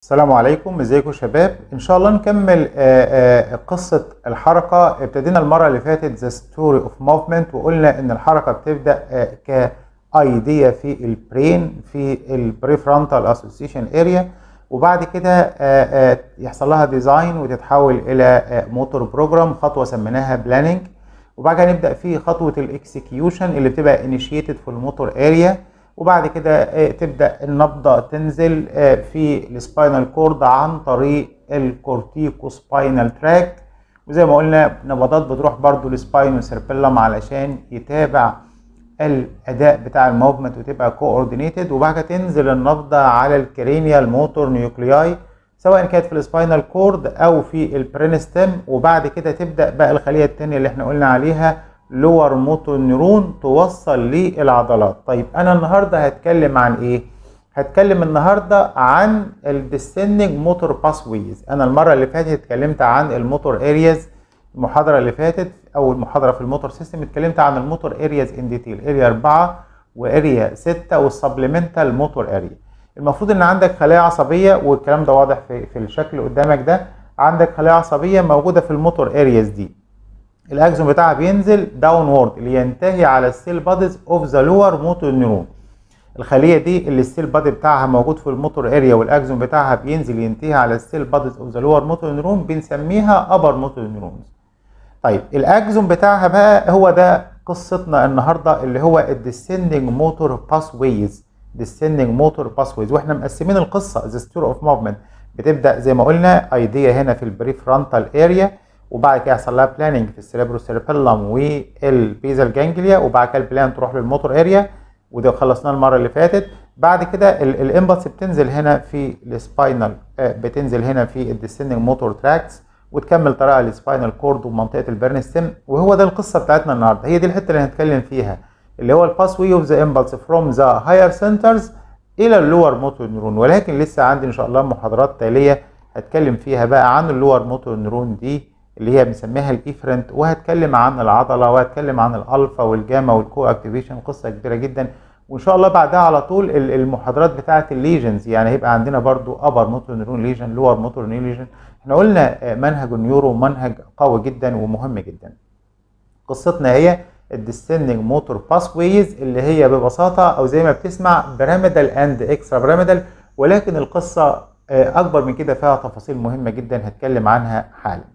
السلام عليكم ازيكم شباب ان شاء الله نكمل آه، آه، قصة الحركة ابتدينا المرة اللي فاتت the story of movement وقلنا ان الحركة بتبدأ آه، كايديا في البرين في البريفرونتال اسوسيشن اريا وبعد كده آه، آه، يحصل لها ديزاين وتتحول الى موتور بروجرام خطوة سميناها بلاننج وبعد كده نبدأ في خطوة الاكسكيوشن اللي بتبقى انيشيتد في الموتور اريا وبعد كده آه، تبدا النبضه تنزل آه، في السباينال كورد عن طريق الكورتيكو سباينال تراك وزي ما قلنا نبضات بتروح برضو للسباينو سيربيلم علشان يتابع الاداء بتاع الموفمنت وتبقى كوردينيتد وبعد كده تنزل النبضه على الكرينيال موتور نيوكلياي سواء كانت في السباينال كورد او في البرينستم وبعد كده تبدا بقى الخليه الثانيه اللي احنا قلنا عليها لور موتور نيرون توصل للعضلات طيب انا النهارده هتكلم عن ايه هتكلم النهارده عن الديسندنج موتور باسويز انا المره اللي فاتت اتكلمت عن الموتور ارياز المحاضره اللي فاتت او المحاضره في الموتور سيستم اتكلمت عن الموتور ارياز ان ديتيل اريا 4 واريا 6 والسبلمنتال موتور اريا المفروض ان عندك خلايا عصبيه والكلام ده واضح في في الشكل قدامك ده عندك خلايا عصبيه موجوده في الموتور ارياز دي الاكسون بتاعها بينزل داون وورد اللي ينتهي على السيل بادز اوف ذا لور موتور نيرون الخليه دي اللي السيل بادي بتاعها موجود في الموتور اريا والاكسون بتاعها بينزل ينتهي على السيل بادز اوف ذا لور موتور نيرون بنسميها ابر موتور نيرونز طيب الاكسون بتاعها بقى هو ده قصتنا النهارده اللي هو الديسندنج موتور باسويز ديسندنج موتور باسويز واحنا مقسمين القصه ذا ستوري اوف موفمنت بتبدا زي ما قلنا ايديا هنا في البريفرونتال اريا وبعد كده يحصل لها بلاننج في السيريبرو سيربيلم والبيزال جانجليا وبعد كده البلان تروح للموتور اريا وده خلصناه المره اللي فاتت بعد كده الامبلس بتنزل هنا في السباينال بتنزل هنا في الديسندنج موتور تراكس وتكمل طريقها للسباينال كورد ومنطقه البرنستم وهو ده القصه بتاعتنا النهارده هي دي الحته اللي هنتكلم فيها اللي هو الباس واي اوف ذا امبلس فروم ذا هاير سنترز الى اللور موتور نيرون ولكن لسه عندي ان شاء الله محاضرات تاليه هتكلم فيها بقى عن اللور موتور نيرون دي اللي هي بنسميها الايفرنت وهتكلم عن العضله وهتكلم عن الالفا والجاما والكو اكتيفيشن قصه كبيره جدا وان شاء الله بعدها على طول المحاضرات بتاعه الليجنز يعني هيبقى عندنا برضو ابر موتور نيرون ليجن لور موتور نيرون ليجن احنا قلنا منهج النيورو منهج قوي جدا ومهم جدا قصتنا هي الديسندنج موتور باسويز اللي هي ببساطه او زي ما بتسمع بيراميدال اند اكسترا بيراميدال ولكن القصه اكبر من كده فيها تفاصيل مهمه جدا هتكلم عنها حالا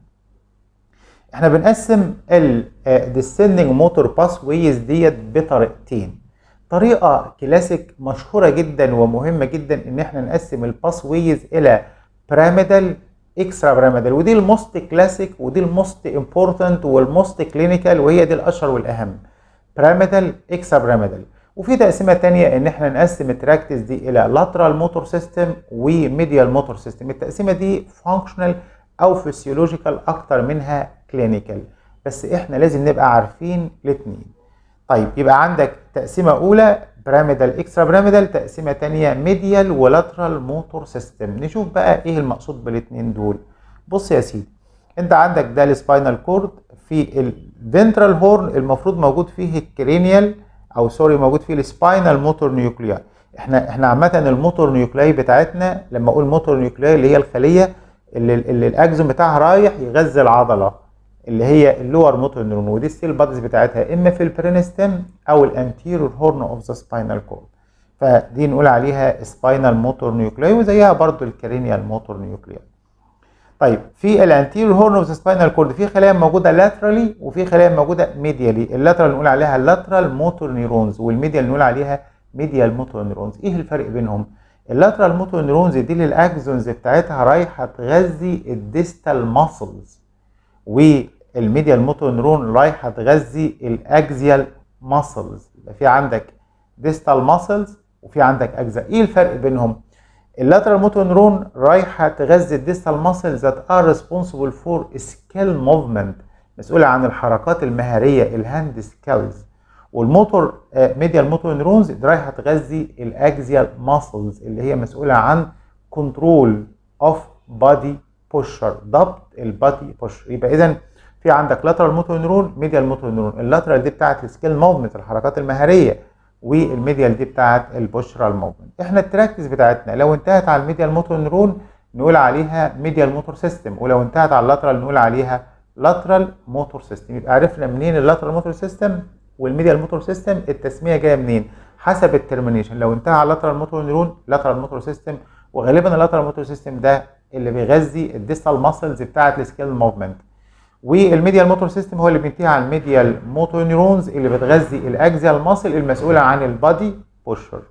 احنا بنقسم الديسندنج موتور باس ويز ديت بطريقتين طريقه كلاسيك مشهوره جدا ومهمه جدا ان احنا نقسم الباس ويز الى بيراميدال اكسترا بيراميدال ودي الموست كلاسيك ودي الموست امبورتنت والموست كلينيكال وهي دي الاشهر والاهم بيراميدال اكسترا بيراميدال وفي تقسيمه تانية ان احنا نقسم التراكتس دي الى لاترال موتور سيستم وميديال موتور سيستم التقسيمه دي فانكشنال او فيسيولوجيكال اكتر منها كلينيكال بس احنا لازم نبقى عارفين الاثنين طيب يبقى عندك تقسيمه اولى بيراميدال اكسترا بيراميدال تقسيمه ثانيه ميديال ولاترال موتور سيستم نشوف بقى ايه المقصود بالاثنين دول بص يا سيدي انت عندك ده السباينال كورد في الفنترال هورن المفروض موجود فيه الكرينيال او سوري موجود فيه السباينال موتور نيوكلياي احنا احنا عامه الموتور نيوكلياي بتاعتنا لما اقول موتور نيوكلياي اللي هي الخليه اللي, اللي الاكزون بتاعها رايح يغذي العضله اللي هي اللور موتور نيرون ودي السيل بادز بتاعتها اما في البرينستم او الانتيريور هورن اوف ذا سباينال كورد فدي نقول عليها سباينال موتور نيوكلياي وزيها برضو الكرينيال موتور نيوكلياي طيب في الانتيريور هورن اوف ذا سباينال كورد في خلايا موجوده لاترالي وفي خلايا موجوده ميديالي اللاترال نقول عليها لاترال موتور نيرونز والميديال نقول عليها ميديال موتور نيرونز ايه الفرق بينهم اللاترال موتور نيرونز دي اللي الاكزونز بتاعتها رايحه تغذي الديستال ماسلز والميديال موتور نيرون رايحه تغذي الاكزيال ماسلز يبقى في عندك ديستال ماسلز وفي عندك اجزاء ايه الفرق بينهم اللاترال موتور نيرون رايحه تغذي الديستال ماسلز ذات ار ريسبونسبل فور سكيل موفمنت مسؤوله عن الحركات المهاريه الهاند سكيلز والموتور ميديال موتور نيرونز رايحه تغذي الاكزيال ماسلز اللي هي مسؤوله عن كنترول اوف بادي بوشر ضبط البادي بوشر يبقى اذا في عندك لاترال موتور نيرون ميديال موتور نيرون اللاترال دي بتاعت السكيل موفمنت الحركات المهاريه والميديال دي بتاعت البوشرال موفمنت احنا التراكتس بتاعتنا لو انتهت على الميديال موتور نيرون نقول عليها ميديال موتور سيستم ولو انتهت على اللاترال نقول عليها لاترال موتور سيستم يبقى عرفنا منين اللاترال موتور سيستم والميديال موتور سيستم التسميه جايه منين حسب الترمينيشن لو انتهى على اللاترال موتور نيرون لاترال موتور سيستم وغالبا اللاترال موتور سيستم ده اللي بيغذي الديستال ماسلز بتاعه السكيل موفمنت والميديال موتور سيستم هو اللي بينتهي على الميديال موتور نيورونز اللي بتغذي الاكزيال ماسل المسؤوله عن البادي بوشر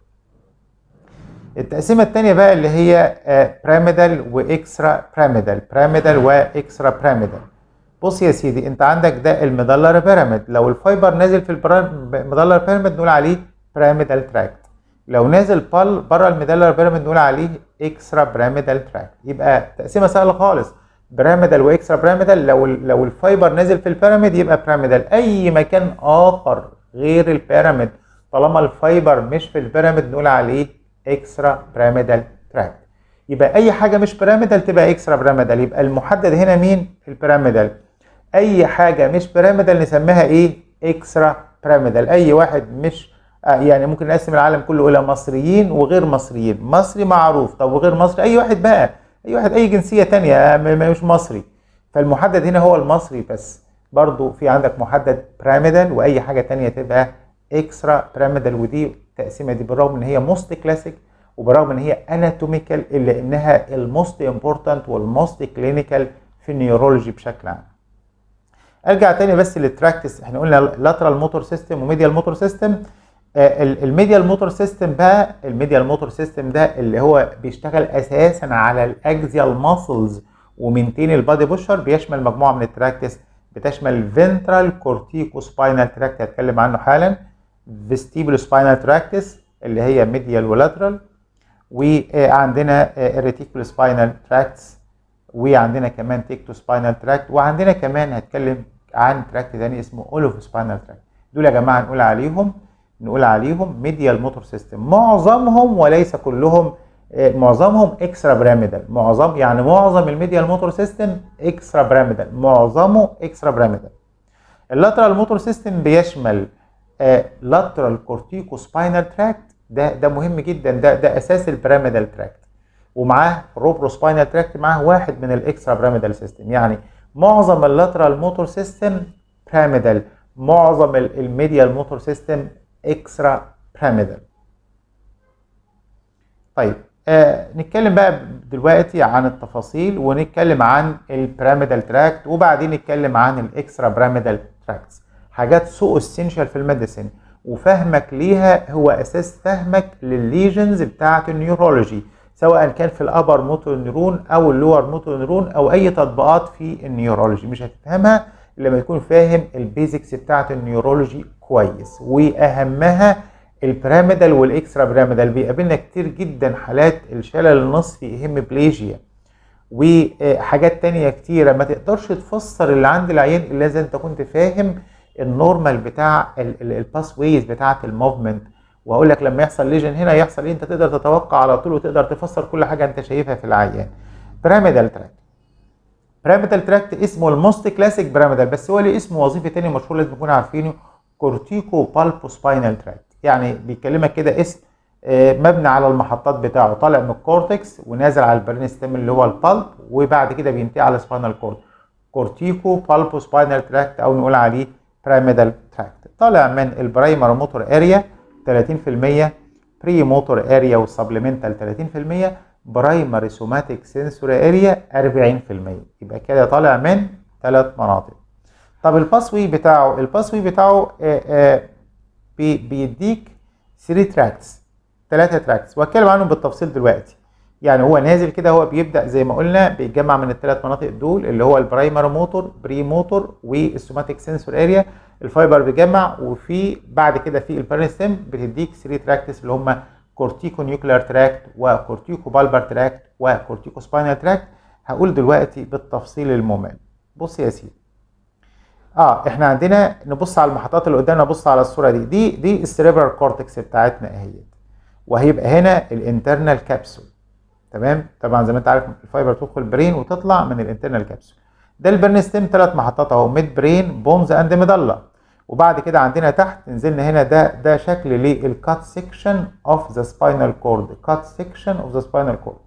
التقسيمه الثانيه بقى اللي هي بيراميدال واكسترا بيراميدال بيراميدال واكسترا بيراميدال بص يا سيدي انت عندك ده الميدالر بيراميد لو الفايبر نازل في الميدالر بيراميد نقول عليه بيراميدال تراكت لو نازل بال بره الميدالر بيراميد نقول عليه اكسترا بيراميدال تراكت يبقى تقسيمه سهله خالص بيراميدال واكسترا بيراميدال لو لو الفايبر نازل في البيراميد يبقى بيراميدال اي مكان اخر غير البيراميد طالما الفايبر مش في البيراميد نقول عليه اكسترا بيراميدال تراكت يبقى اي حاجه مش بيراميدال تبقى اكسترا بيراميدال يبقى المحدد هنا مين البيراميدال اي حاجه مش بيراميدال نسميها ايه اكسترا بيراميدال اي واحد مش آه يعني ممكن نقسم العالم كله الى مصريين وغير مصريين مصري معروف طب وغير مصري اي واحد بقى اي واحد اي جنسيه تانية مش مصري فالمحدد هنا هو المصري بس برضو في عندك محدد بيراميدال واي حاجه تانية تبقى اكسترا بيراميدال ودي التقسيمه دي بالرغم ان هي موست كلاسيك وبرغم ان هي اناتوميكال الا انها الموست امبورتنت والموست كلينيكال في النيورولوجي بشكل عام ارجع تاني بس للتراكتس احنا قلنا لاترال موتور سيستم وميديال موتور سيستم الميديال موتور سيستم بقى الميديال موتور سيستم ده اللي هو بيشتغل اساسا على الاكزيال ماسلز ومنتين البادي بوشر بيشمل مجموعه من التراكتس بتشمل فنترال كورتيكو سباينال تراكت هتكلم عنه حالا فيستيبل سباينال تراكتس اللي هي ميديال ولاترال وعندنا الريتيكول سباينال تراكتس وعندنا كمان تيكتو سباينال تراكت وعندنا كمان هتكلم عن تراكت تاني اسمه اولوف سباينال تراكت دول يا جماعه نقول عليهم نقول عليهم ميديال موتور سيستم معظمهم وليس كلهم معظمهم اكسترا بيراميدال معظم يعني معظم الميديال موتور سيستم اكسترا بيراميدال معظمه اكسترا بيراميدال اللاترال موتور سيستم بيشمل لاترال كورتيكو سباينال تراكت ده ده مهم جدا ده ده اساس البيراميدال تراكت ومعاه روبرو سباينال تراكت معاه واحد من الاكسترا بيراميدال سيستم يعني معظم اللاترال موتور سيستم بيراميدال معظم الميديال موتور سيستم اكسترا بيراميدال طيب آه نتكلم بقى دلوقتي عن التفاصيل ونتكلم عن البيراميدال تراكت وبعدين نتكلم عن الاكسترا بيراميدال تراكتس حاجات سو اسينشال في الميديسين وفهمك ليها هو اساس فهمك للليجنز بتاعه النيورولوجي سواء كان في الابر موتور نيرون او اللور موتور نيرون او اي تطبيقات في النيورولوجي مش هتفهمها الا لما يكون فاهم البيزكس بتاعه النيورولوجي كويس واهمها البيراميدال والاكسترا بيراميدال بيقابلنا كتير جدا حالات الشلل النصفي هيمبليجيا وحاجات تانية كتيرة ما تقدرش تفسر اللي عند العيان الا اذا انت كنت فاهم النورمال بتاع الباس ويز بتاعه الموفمنت واقول لك لما يحصل ليجن هنا يحصل ايه انت تقدر تتوقع على طول وتقدر تفسر كل حاجه انت شايفها في العيان بيراميدال تراكت بيراميدال تراكت اسمه الموست كلاسيك بيراميدال بس هو ليه اسم وظيفي تاني مشهور لازم نكون عارفينه كورتيكو بالبو سباينال تراكت يعني بيكلمك كده اسم مبني على المحطات بتاعه طالع من الكورتكس ونازل على البرين ستيم اللي هو البالب وبعد كده بينتهي على سباينال كورد كورتيكو بالبو سباينال تراكت او نقول عليه بيراميدال تراكت طالع من البرايمر موتور اريا 30% بري موتور اريا والسبلمنتال 30% برايمري سوماتيك سنسوري اريا 40% يبقى كده طالع من ثلاث مناطق طب الباسوي بتاعه الباسوي بتاعه آآ آآ بي بيديك 3 تراكس 3 تراكس وهتكلم عنهم بالتفصيل دلوقتي يعني هو نازل كده هو بيبدا زي ما قلنا بيتجمع من الثلاث مناطق دول اللي هو البرايمر موتور بري موتور والسوماتيك سنسور اريا الفايبر بيجمع وفي بعد كده في البرنستم بتديك 3 تراكتس اللي هم كورتيكو نيوكلير تراكت وكورتيكو بالبر تراكت وكورتيكو سباينال تراكت هقول دلوقتي بالتفصيل الممل بص يا سيدي اه احنا عندنا نبص على المحطات اللي قدامنا نبص على الصوره دي دي دي السريبرال كورتكس بتاعتنا اهيت وهيبقى هنا الانترنال كابسول تمام طبعا زي ما انت عارف الفايبر تدخل برين وتطلع من الانترنال كابسول ده البرنستيم ثلاث محطات اهو ميد برين بونز اند ميدالا وبعد كده عندنا تحت نزلنا هنا ده ده شكل للكات سيكشن اوف ذا سباينال كورد كات سيكشن اوف ذا سباينال كورد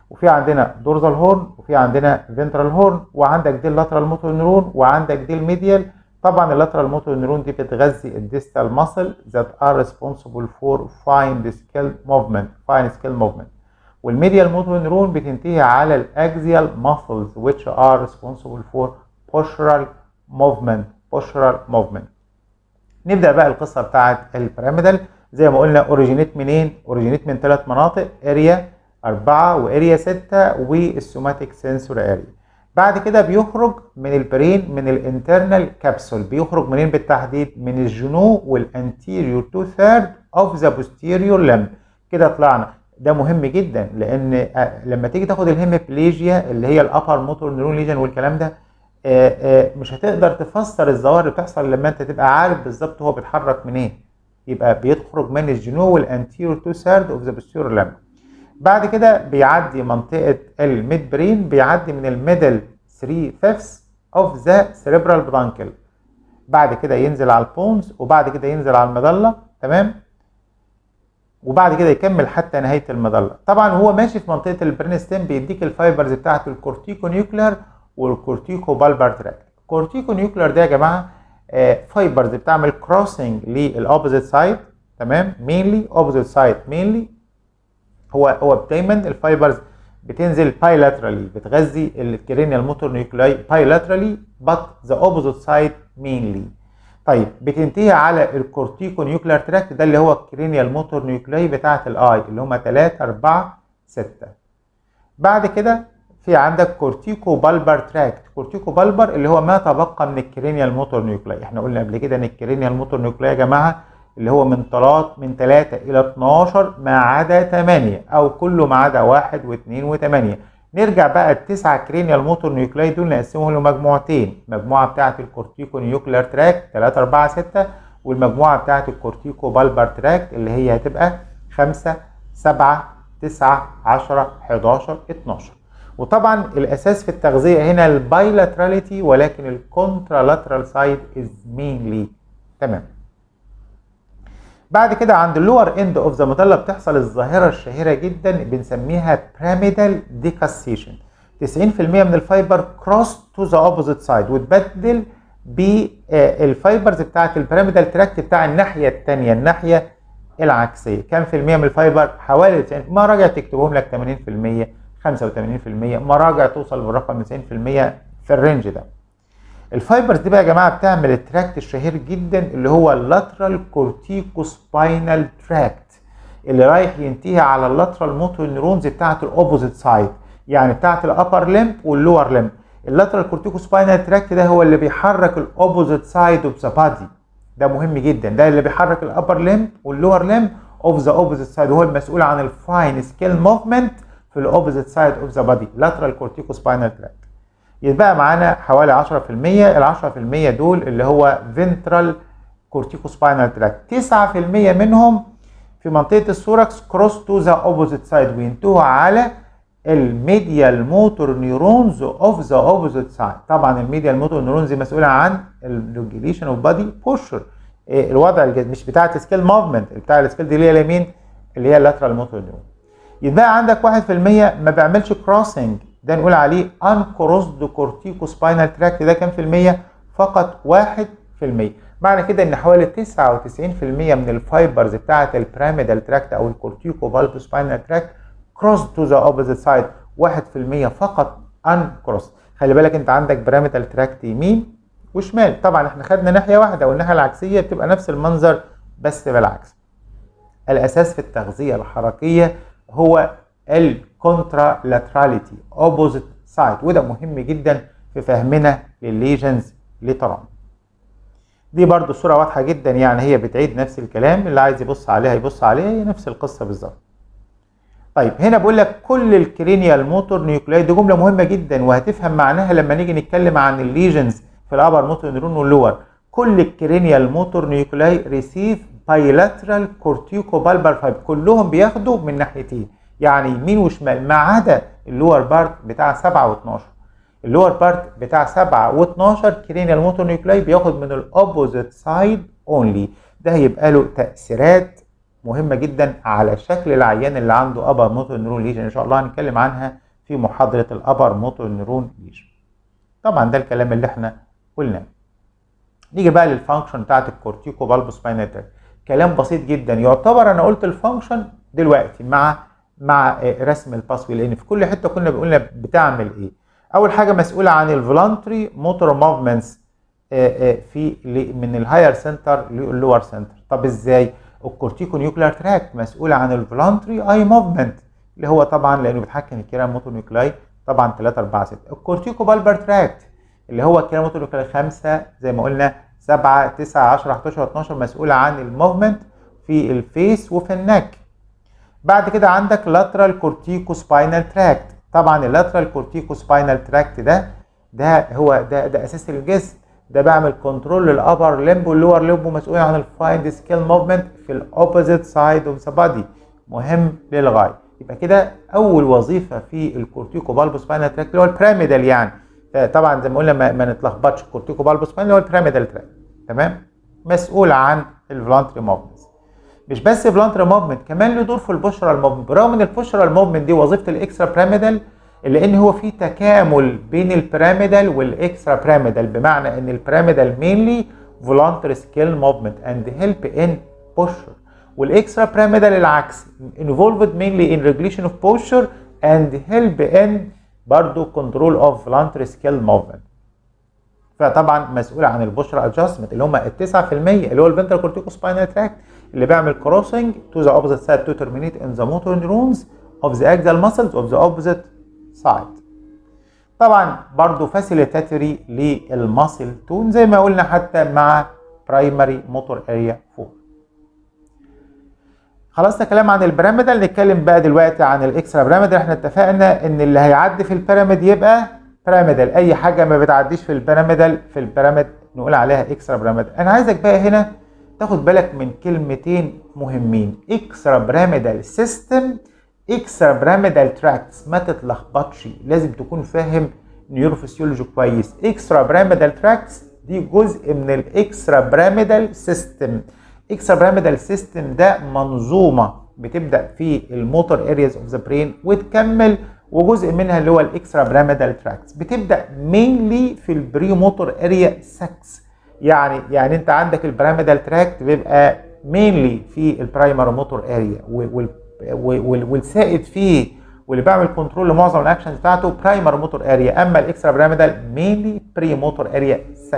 وفي عندنا دورزال هورن وفي عندنا فنترال هورن وعندك دي اللاترال موتور نيرون وعندك دي الميديال طبعا اللاترال موتور نيرون دي بتغذي الديستال ماسل that are responsible for fine scale movement fine scale movement والميديال موتور نيرون بتنتهي على الاكزيال muscles which are responsible for postural movement postural movement نبدا بقى القصه بتاعت البيراميدال زي ما قلنا اوريجينيت منين اوريجينيت من ثلاث مناطق اريا 4 واريا 6 والسوماتيك سنسور اريا بعد كده بيخرج من البرين من الانترنال كابسول بيخرج منين بالتحديد من الجنو والانتيريور تو ثيرد اوف ذا بوستيريور لمب كده طلعنا ده مهم جدا لان لما تيجي تاخد الهيميبليجيا اللي هي الابر موتور نيرون ليجن والكلام ده مش هتقدر تفسر الظواهر اللي بتحصل لما انت تبقى عارف بالظبط هو بيتحرك منين يبقى بيخرج من الجنو والانتيريور تو ثيرد اوف ذا بوستيريور لمب بعد كده بيعدي منطقة الميد برين بيعدي من الميدل 3 فيفثs اوف ذا سيريبرال برانكل بعد كده ينزل على البونز وبعد كده ينزل على المظلة تمام وبعد كده يكمل حتى نهاية المظلة طبعا هو ماشي في منطقة البرينستين بيديك الفايبرز بتاعة الكورتيكو نيوكلير والكورتيكو بالبر تراك الكورتيكو نيوكلير ده يا جماعة فايبرز بتعمل كروسنج للاوبوزيت سايد تمام مينلي اوبوزيت سايد مينلي هو هو دايما الفايبرز بتنزل بايلاترالي بتغذي الكرينيال موتور نيوكلاي بايلاترالي but the opposite side mainly طيب بتنتهي على الكورتيكو نيوكلير تراكت ده اللي هو الكرينيال موتور نيوكلاي بتاعه الاي اللي هم 3 4 6 بعد كده في عندك كورتيكو بالبر تراكت كورتيكو بالبر اللي هو ما تبقى من الكرينيال موتور نيوكلاي احنا قلنا قبل كده ان الكرينيال موتور نيوكلاي يا جماعه اللي هو من 3 من 3 الى 12 ما عدا 8 او كله ما عدا 1 و2 و8 نرجع بقى التسعه كرينيال موتور نيوكلاي دول نقسمهم لمجموعتين مجموعه بتاعه الكورتيكو نيوكلير تراك 3 4 6 والمجموعه بتاعه الكورتيكو بالبر تراك اللي هي هتبقى 5 7 9 10 11 12 وطبعا الاساس في التغذيه هنا البايلاتراليتي ولكن الكونترالاترال سايد از مينلي تمام بعد كده عند اللور اند اوف ذا مظله بتحصل الظاهره الشهيره جدا بنسميها بيراميدال ديكاسيشن 90% من الفايبر كروس تو ذا اوبوزيت سايد وتبدل بالفايبرز بتاعت البيراميدال تراكت بتاع الناحيه الثانيه الناحيه العكسيه كام في المية من الفايبر حوالي 90 مراجع تكتبهم لك 80% 85% مراجع توصل بالرقم 90% في الرينج ده الفايبرز دي بقى يا جماعه بتعمل التراكت الشهير جدا اللي هو اللاترال كورتيكو سباينال تراكت اللي رايح ينتهي على اللاترال موتور نيرونز بتاعه الاوبوزيت سايد يعني بتاعه الابر لمب واللور لمب اللاترال كورتيكو سباينال تراكت ده هو اللي بيحرك الاوبوزيت سايد اوف ذا بادي ده مهم جدا ده اللي بيحرك الابر لمب واللور لمب اوف ذا اوبوزيت سايد وهو المسؤول عن الفاين سكيل موفمنت في الاوبوزيت سايد اوف ذا بادي لاترال كورتيكو سباينال تراكت يتبقى معانا حوالي 10% ال 10% دول اللي هو فنترال كورتيكو سباينال تراكت 9% منهم في منطقه السوركس كروس تو ذا اوبوزيت سايد وينتهوا على الميديال موتور نيورونز اوف ذا اوبوزيت سايد طبعا الميديال موتور نيورونز مسؤوله عن الريجوليشن اوف بادي بوشر الوضع الجد مش بتاع السكيل موفمنت بتاع السكيل دي اللي هي اليمين اللي هي اللاترال موتور نيورون يتبقى عندك 1% ما بيعملش كروسنج ده نقول عليه انكروسد كورتيكو سباينال تراكت ده كام في المية؟ فقط 1% معنى كده ان حوالي 99% من الفايبرز بتاعه البيراميدال تراكت او الكورتيكو فالفو سباينال تراكت كروس تو ذا اوبوزيت سايد 1% فقط انكروس خلي بالك انت عندك بيراميدال تراكت يمين وشمال طبعا احنا خدنا ناحيه واحده والناحيه العكسيه بتبقى نفس المنظر بس بالعكس الاساس في التغذيه الحركيه هو الكونترا لاتراليتي اوبوزيت سايد وده مهم جدا في فهمنا للليجنز لترام دي برضو صورة واضحة جدا يعني هي بتعيد نفس الكلام اللي عايز يبص عليها يبص عليها هي نفس القصة بالظبط طيب هنا بقول لك كل الكرينيال موتور نيوكلاي دي جملة مهمة جدا وهتفهم معناها لما نيجي نتكلم عن الليجنز في الابر موتور نيرون واللور كل الكرينيال موتور نيوكلاي ريسيف بايلاترال كورتيكو بالبر فايب كلهم بياخدوا من ناحيتين يعني يمين وشمال ما عدا اللور بارت بتاع 7 و12 اللور بارت بتاع 7 و12 كرينيال موتور نيوكلاي بياخد من الاوبوزيت سايد اونلي ده هيبقى له تاثيرات مهمه جدا على شكل العيان اللي عنده ابر موتور نيرون ليجن ان شاء الله هنتكلم عنها في محاضره الابر موتور نيرون ليجن طبعا ده الكلام اللي احنا قلناه نيجي بقى للفانكشن بتاعت الكورتيكو بالبوس تراك كلام بسيط جدا يعتبر انا قلت الفانكشن دلوقتي مع مع رسم الباسوي لان في كل حته كنا بنقول بتعمل ايه اول حاجه مسؤوله عن الفولانتري موتور موفمنتس في من الهاير سنتر للور سنتر طب ازاي الكورتيكو نيوكلير تراكت مسؤول عن الفولانتري اي موفمنت اللي هو طبعا لانه بيتحكم في الكيران موتور نيوكلاي طبعا 3 4 6 الكورتيكو بالبر تراكت اللي هو الكيران موتور نيوكلاي 5 زي ما قلنا 7 9 10 11 12 مسؤول عن الموفمنت في الفيس وفي النك بعد كده عندك لاترال كورتيكو سباينال تراكت طبعا اللاترال كورتيكو سباينال تراكت ده ده هو ده ده اساس الجسم ده بعمل كنترول للابر ليمب واللور ليمب مسؤول عن الفايند سكيل موفمنت في الاوبوزيت سايد اوف ذا بادي مهم للغايه يبقى كده اول وظيفه في الكورتيكو بالبو سباينال تراك اللي هو البيراميدال يعني طبعا زي ما قلنا ما, ما نتلخبطش الكورتيكو بالبو سباينال اللي هو البيراميدال تراك تمام مسؤول عن الفلانتري موفمنت مش بس فلانتري موفمنت كمان له دور في البشرال موفمنت برغم ان البشرال موفمنت دي وظيفه الاكسترا بيراميدال الا ان هو في تكامل بين البيراميدال والاكسترا بيراميدال بمعنى ان البيراميدال مينلي فولانتري سكيل موفمنت اند هيلب ان بوشر والاكسترا بيراميدال العكس involved mainly in regulation of posture and help in برضه control of voluntary skill movement فطبعا مسؤول عن البشرة adjustment اللي هم ال 9% اللي هو الفنترال كورتيكو سباينال تراكت اللي بيعمل crossing to the opposite side to terminate in the motor neurons of the axial muscles of the opposite side طبعا برضه فاسيليتاتوري للماسل تون زي ما قلنا حتى مع برايمري موتور اريا 4 خلصنا كلام عن البيراميدال نتكلم بقى دلوقتي عن الاكسترا بيراميدال احنا اتفقنا ان اللي هيعدي في البيراميد يبقى بيراميدال اي حاجه ما بتعديش في البيراميدال في البيراميد نقول عليها اكسترا بيراميدال انا عايزك بقى هنا تاخد بالك من كلمتين مهمين اكسترا بيراميدال سيستم اكسترا بيراميدال تراكتس ما تتلخبطش لازم تكون فاهم نيوروفيسيولوجي كويس اكسترا بيراميدال تراكتس دي جزء من الاكسترا بيراميدال سيستم اكسترا بيراميدال سيستم ده منظومه بتبدا في الموتور ارياز اوف ذا برين وتكمل وجزء منها اللي هو الاكسترا بيراميدال تراكتس بتبدا مينلي في البري موتور اريا 6 يعني يعني انت عندك البيراميدال تراكت بيبقى مينلي في البرايمر موتور اريا والسائد فيه واللي بيعمل كنترول لمعظم الاكشنز بتاعته برايمر موتور اريا اما الاكسترا بيراميدال مينلي بري موتور اريا 6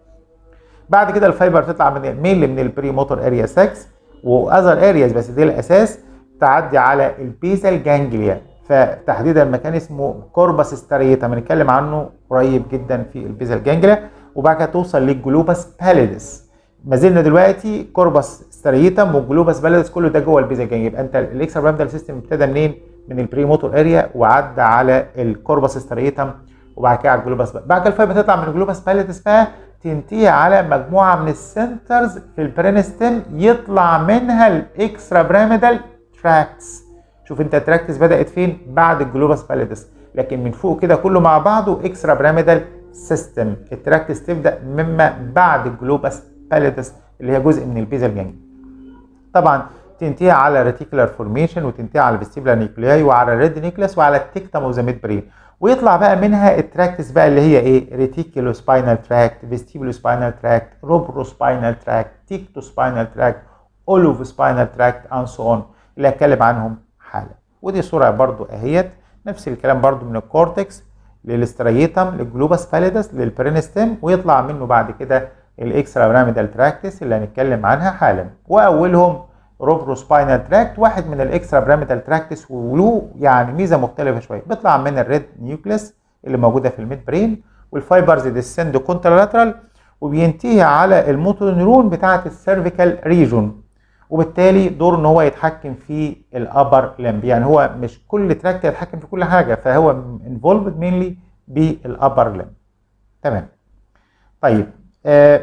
بعد كده الفايبر تطلع من مينلي من البري موتور اريا 6 واذر ارياز بس دي الاساس تعدي على البيزال جانجليا فتحديدا مكان اسمه كوربس ستاريتا بنتكلم عنه قريب جدا في البيزال جانجليا وبعد كده توصل للجلوبس باليدس ما زلنا دلوقتي كوربس ستاريتم والجلوبس باليدس كله ده جوه البيزال جانجليا يبقى انت الاكسترا بيراميدال سيستم ابتدى منين؟ من البري موتور اريا وعدى على الكوربس ستاريتم وبعد كده على الجلوبس باليدس. بعد كده الفايبر تطلع من الجلوبس باليدس بقى تنتهي على مجموعه من السنترز في البرينستم يطلع منها الاكسترا بيراميدال تراكتس شوف انت التراكتس بدات فين بعد الجلوبس باليدس لكن من فوق كده كله مع بعضه اكسترا بيراميدال سيستم التراكتس تبدا مما بعد الجلوبس باليدس اللي هي جزء من البيزل جانج طبعا تنتهي على ريتيكولار فورميشن وتنتهي على الفيستيبولار نيوكلياي وعلى الريد نيكلس وعلى التكتم اوف ذا ميد برين ويطلع بقى منها التراكتس بقى اللي هي ايه ريتيكولو سباينال تراكت فيستيبولو سباينال تراكت روبرو سباينال تراكت تيكتو سباينال تراكت اولوف سباينال تراكت اند سو اون اللي هتكلم عنهم حالا ودي صوره برضو اهيت نفس الكلام برضو من الكورتكس للستريتم للجلوباس باليدس للبرينستيم ويطلع منه بعد كده الاكسترا بيراميدال تراكتس اللي هنتكلم عنها حالا واولهم روبرو سباينال تراكت واحد من الاكسترا بيراميدال تراكتس وله يعني ميزه مختلفه شويه بيطلع من الريد نيوكليس اللي موجوده في الميد برين والفايبرز ديسند كونترالاترال وبينتهي على الموتور نيرون بتاعه السيرفيكال ريجون وبالتالي دور ان هو يتحكم في الابر لمب يعني هو مش كل تراك يتحكم في كل حاجه فهو انفولفد مينلي بالابر لمب تمام طيب آه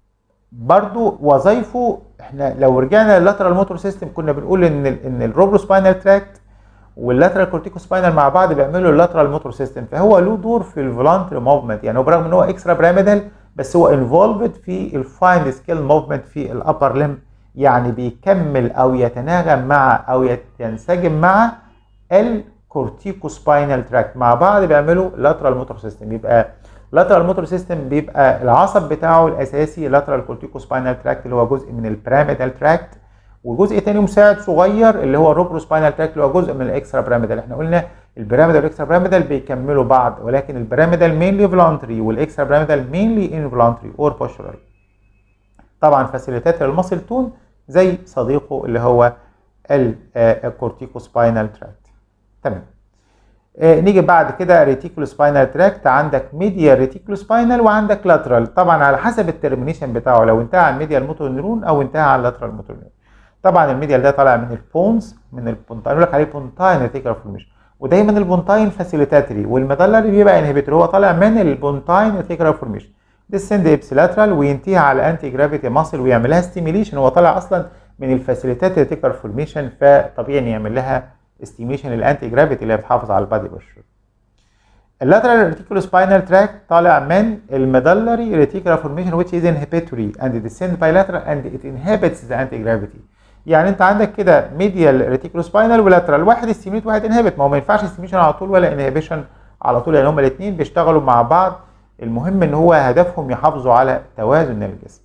برضو وظايفه احنا لو رجعنا لللاترال موتور سيستم كنا بنقول ان ال ان الروبرو سباينال تراكت واللاترال كورتيكو سباينال مع بعض بيعملوا اللاترال موتور سيستم فهو له دور في الفولانتري موفمنت يعني برغم ان هو اكسترا بيراميدال بس هو انفولفد في الفاين سكيل موفمنت في الابر لمب يعني بيكمل او يتناغم مع او ينسجم مع الكورتيكوسباينال تراكت مع بعض بيعملوا لاترال موتور سيستم يبقى لاترال موتور سيستم بيبقى العصب بتاعه الاساسي لاترال كورتيكوسباينال تراكت اللي هو جزء من البيراميدال تراكت وجزء تاني مساعد صغير اللي هو الروبروسباينال تراكت اللي هو جزء من الاكسترا بيراميدال احنا قلنا البيراميدال والاكسترا بيراميدال بيكملوا بعض ولكن البيراميدال مينلي فولانتري والاكسترا بيراميدال مينلي انفولانتري اور بوشرال طبعا فاسيليتات المصل تون زي صديقه اللي هو الكورتيكوسباينال تراكت تمام آه نيجي بعد كده ريتيكولو سباينال تراكت عندك ميديال ريتيكولو سباينال وعندك لاترال طبعا على حسب الترمينيشن بتاعه لو انتهى على الميديال موتور نيرون او انتهى على اللاترال موتور نيرون طبعا الميديال ده طالع من البونز من البونتاين يقول لك عليه بونتاين ريتيكولار فورميشن ودايما البونتاين فاسيليتاتري والمدلري بيبقى انهبيتور هو طالع من البونتاين ريتيكولار فورميشن ديسند ابسيلاترال وينتهي على انتي جرافيتي ماسل ويعمل لها ستيميليشن هو طالع اصلا من الفاسيليتات ريتيكولار فورميشن فطبيعي ان يعمل لها ستيميشن الانتي جرافيتي اللي بتحافظ على البادي بوشر اللاترال ريتيكولو سباينال تراك طالع من المدلري ريتيكولار فورميشن which is inhibitory and descend bilateral and it inhibits the anti-gravity يعني انت عندك كده ميديال ريتيكولو سباينال ولاترال واحد ستيميت واحد انهبت ما هو ما ينفعش ستيميشن على طول ولا انهبيشن على طول لان هما الاثنين بيشتغلوا مع بعض المهم ان هو هدفهم يحافظوا على توازن الجسم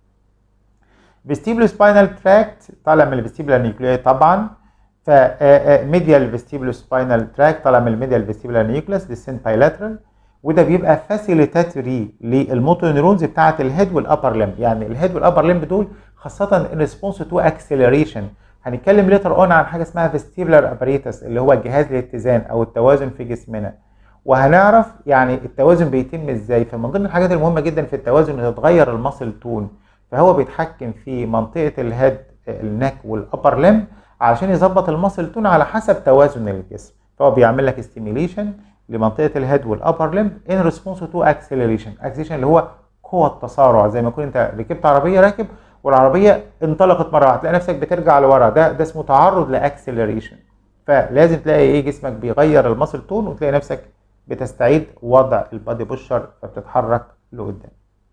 فيستيبلو سباينال تراكت طالع من الفيستيبولار نيوكلياي طبعا ف ميديال فيستيبلو سباينال تراكت طالع من الميديال فيستيبولار نيوكليس ديسنت بايلاترال وده بيبقى فاسيليتاتوري للموتور نيورونز بتاعه الهيد والابر لمب يعني الهيد والابر لمب دول خاصه ان ريسبونس تو اكسلريشن هنتكلم ليتر اون عن حاجه اسمها فيستيبولار اباريتس اللي هو جهاز الاتزان او التوازن في جسمنا وهنعرف يعني التوازن بيتم ازاي فمن ضمن الحاجات المهمه جدا في التوازن ان تتغير المصل تون فهو بيتحكم في منطقه الهيد النك والابر لمب علشان يظبط المصل تون على حسب توازن الجسم فهو بيعمل لك ستيميليشن لمنطقه الهيد والابر لمب ان ريسبونس تو اكسلريشن اكسلريشن اللي هو قوه التسارع زي ما يكون انت ركبت عربيه راكب والعربيه انطلقت مره واحده تلاقي نفسك بترجع لورا ده ده اسمه تعرض لاكسلريشن فلازم تلاقي ايه جسمك بيغير المصل تون وتلاقي نفسك بتستعيد وضع البادي بوشر فبتتحرك لقدام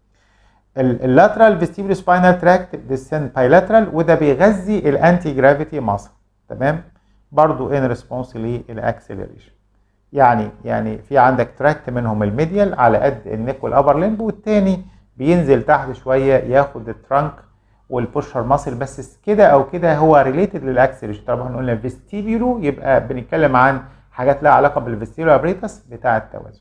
اللاترال فيستيبولو سباينال تراكت ديسند بايلاترال وده بيغذي الانتي جرافيتي ماسل تمام برضو ان ريسبونس للاكسلريشن يعني يعني في عندك تراكت منهم الميديال على قد النك والابر لمب والتاني بينزل تحت شويه ياخد الترانك والبوشر ماسل بس كده او كده هو ريليتد للاكسلريشن طبعا قلنا فيستيبيولو يبقى بنتكلم عن حاجات لها علاقه بالفيستيبيولو ابريتس بتاع التوازن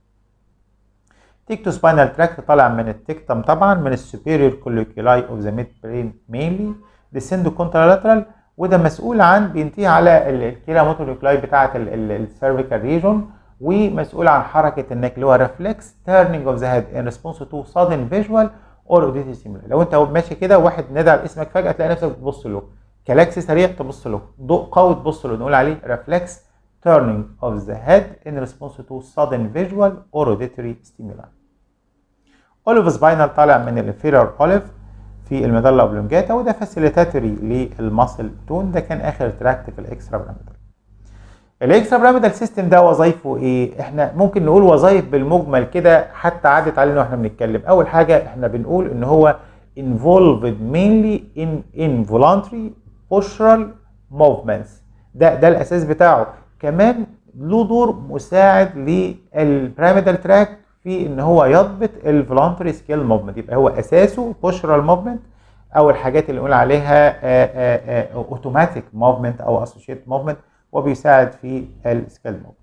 تيكتو سباينال تراكت طالع من التكتم طبعا من السوبيريور كوليكولاي اوف ذا ميد برين مينلي ديسندو كونترالاترال وده مسؤول عن بينتهي على الكيلا موتوليكولاي بتاعه السيرفيكال ريجون ومسؤول عن حركه النك اللي هو ريفلكس تيرنينج اوف ذا هيد ان ريسبونس تو سادن فيجوال اور اوديتي ستيمولاي لو انت ماشي كده واحد نادى على اسمك فجاه تلاقي نفسك بتبص له كلاكس سريع تبص له ضوء قوي تبص له نقول عليه ريفلكس turning of the head in response to sudden visual or auditory stimuli. اوليف سباينال طالع من الانفيريور اوليف في الميدالا اوبلونجاتا وده فاسيليتاتوري للماسل تون ده كان اخر تراكت في الاكسترا بيراميدال. الاكسترا بيراميدال سيستم ده وظايفه ايه؟ احنا ممكن نقول وظايف بالمجمل كده حتى عدت علينا واحنا بنتكلم، اول حاجه احنا بنقول ان هو involved mainly in involuntary postural movements ده ده الاساس بتاعه كمان له دور مساعد للبيراميدال تراك في ان هو يضبط الفولونتري سكيل موفمنت يبقى هو اساسه بوشرال موفمنت او الحاجات اللي نقول عليها اوتوماتيك موفمنت او اسوشيت موفمنت وبيساعد في السكيل موفمنت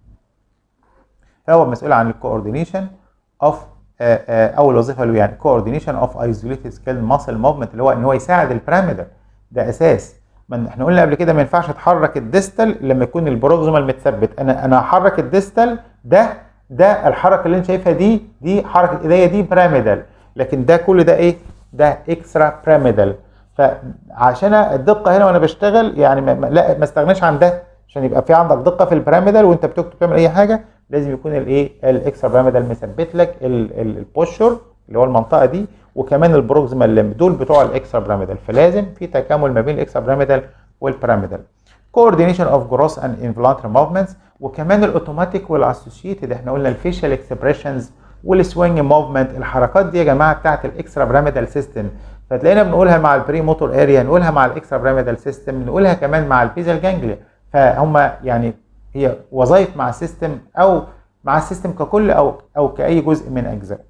فهو مسؤول عن الكوردينيشن اوف اول وظيفه له يعني كوردينيشن اوف ايزوليتد سكيل ماسل موفمنت اللي هو ان هو يساعد البيراميدال ده اساس من احنا قلنا قبل كده ما ينفعش اتحرك الديستال لما يكون البروكسيمال متثبت انا انا هحرك الديستال ده ده الحركه اللي انت شايفها دي دي حركه ايديا دي بيراميدال لكن ده كل ده ايه ده اكسترا بيراميدال فعشان الدقه هنا وانا بشتغل يعني ما لا ما استغناش عن ده عشان يبقى في عندك دقه في البيراميدال وانت بتكتب تعمل اي حاجه لازم يكون الايه الاكسترا بيراميدال مثبت لك البوشر اللي هو المنطقه دي وكمان البروكسيمال لمب دول بتوع الاكسترا بيراميدال فلازم في تكامل ما بين الاكسترا بيراميدال والبيراميدال coordination of gross and involuntary movements وكمان الاوتوماتيك والاسوشيتد احنا قلنا الفيشال اكسبريشنز والسوينج موفمنت الحركات دي يا جماعه بتاعت الاكسترا بيراميدال سيستم فتلاقينا بنقولها مع البري موتور اريا نقولها مع الاكسترا بيراميدال سيستم نقولها كمان مع البيزال جانجليا فهم يعني هي وظائف مع السيستم او مع السيستم ككل او او كاي جزء من اجزائه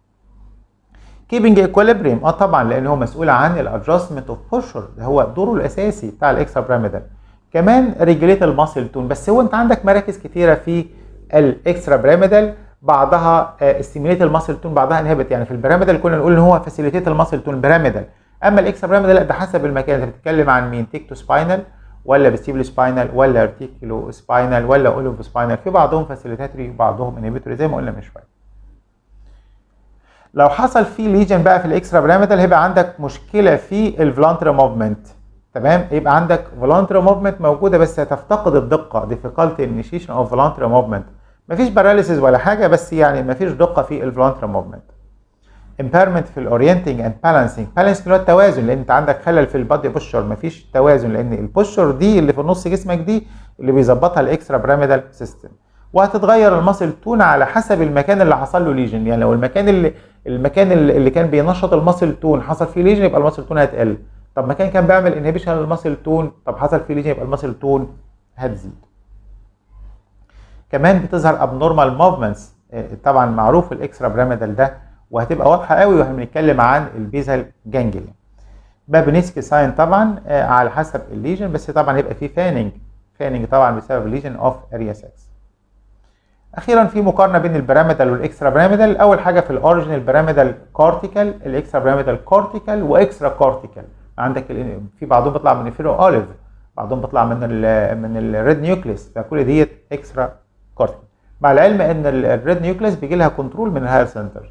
كيبنج ايكوليبريم اه طبعا لان هو مسؤول عن الادجستمنت اوف بوشر هو دوره الاساسي بتاع الاكسترا بيراميدال كمان ريجوليت الماسل تون بس هو انت عندك مراكز كتيره في الاكسترا بيراميدال بعضها استيميليت الماسل تون بعضها انهبت يعني في البيراميدال كنا نقول ان هو فاسيليتيت الماسل تون بيراميدال اما الاكسترا بيراميدال لا ده حسب المكان انت بتتكلم عن مين تيكتو سباينال ولا فيستيبل سباينال ولا ارتيكولو سباينال ولا اولوف سباينال في بعضهم فاسيليتاتري وبعضهم انهبيتوري زي ما قلنا من شويه لو حصل في ليجن بقى في الاكسترا بيراميدال هيبقى عندك مشكله في الفلانترا موفمنت تمام يبقى عندك فولانتري موفمنت موجوده بس هتفتقد الدقه difficulty initiation of voluntary movement مفيش باراليسيس ولا حاجه بس يعني مفيش دقه في الفولانتري موفمنت impairment في الاورينتنج اند بالانسنج بالانسنج اللي هو التوازن لان انت عندك خلل في البادي بوشر مفيش توازن لان البوشر دي اللي في نص جسمك دي اللي بيظبطها الاكسترا بيراميدال سيستم وهتتغير الماسل تون على حسب المكان اللي حصل له ليجن يعني لو المكان اللي المكان اللي كان بينشط الماسل تون حصل فيه ليجن يبقى الماسل تون هتقل طب مكان كان بيعمل انهبيشن للماسل تون طب حصل فيه ليجن يبقى الماسل تون هتزيد كمان بتظهر ابنورمال موفمنتس طبعا معروف الاكسترا بيراميدال ده وهتبقى واضحه قوي واحنا بنتكلم عن البيزال جانجليا بابنسكي ساين طبعا على حسب الليجن بس طبعا هيبقى فيه فاننج فاننج طبعا بسبب الليجن اوف اريا 6 اخيرا في مقارنه بين البيراميدال والاكسترا بيراميدال اول حاجه في الاوريجينال بيراميدال كورتيكال الاكسترا بيراميدال كورتيكال واكسترا كورتيكال عندك في بعضهم بيطلع من الفيرو اوليف بعضهم بيطلع من ال من الريد نيوكليس فكل ديت اكسترا كورتيكال مع العلم ان الريد نيوكليس بيجي لها كنترول من الهاير سنتر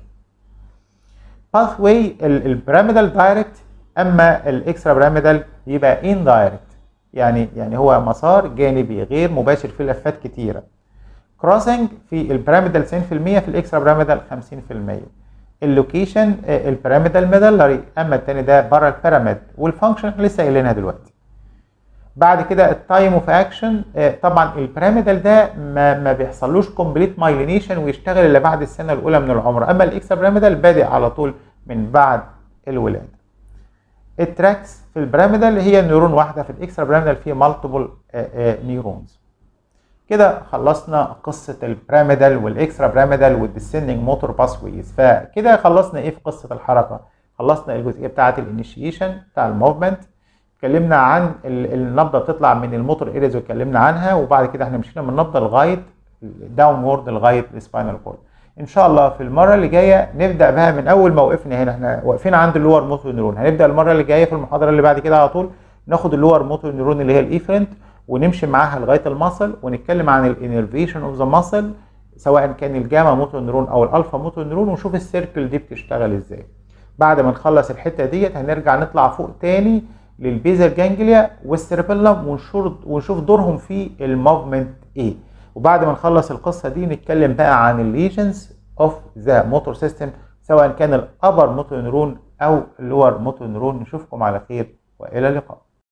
باث واي البيراميدال دايركت اما الاكسترا بيراميدال يبقى ان دايركت يعني يعني هو مسار جانبي غير مباشر فيه لفات كتيره كروسنج في البيراميدال 90% في الاكسترا بيراميدال 50% اللوكيشن البيراميدال ميدلري اما التاني ده بره البيراميد والفانكشن لسه قايلينها دلوقتي بعد كده التايم اوف اكشن طبعا البيراميدال ده ما, ما بيحصلوش كومبليت مايلينيشن ويشتغل الا بعد السنه الاولى من العمر اما الاكسترا بيراميدال بادئ على طول من بعد الولاده التراكس في البيراميدال هي نيرون واحده في الاكسترا بيراميدال فيه مالتيبل نيورونز كده خلصنا قصة البيراميدال والاكسترا بيراميدال والديسندنج موتور باسويز فكده خلصنا ايه في قصة الحركة خلصنا الجزئية بتاعة الانيشيشن بتاع الموفمنت اتكلمنا عن النبضة بتطلع من الموتور ايريز واتكلمنا عنها وبعد كده احنا مشينا من النبضة لغاية داون وورد لغاية السباينال كورد ان شاء الله في المرة اللي جاية نبدأ بقى من اول ما وقفنا هنا احنا واقفين عند اللور موتور نيرون هنبدأ المرة اللي جاية في المحاضرة اللي بعد كده على طول ناخد اللور موتور نيرون اللي هي الايفرنت ونمشي معاها لغايه المصل ونتكلم عن الانرفيشن اوف ذا ماسل سواء كان الجاما موتور نيرون او الالفا موتور نيرون ونشوف السيركل دي بتشتغل ازاي بعد ما نخلص الحته ديت هنرجع نطلع فوق تاني للبيزل جانجليا والسيربيلم ونشوف ونشوف دورهم في الموفمنت ايه وبعد ما نخلص القصه دي نتكلم بقى عن الليجنز اوف ذا موتور سيستم سواء كان الابر موتور نيرون او اللور موتور نيرون نشوفكم على خير والى اللقاء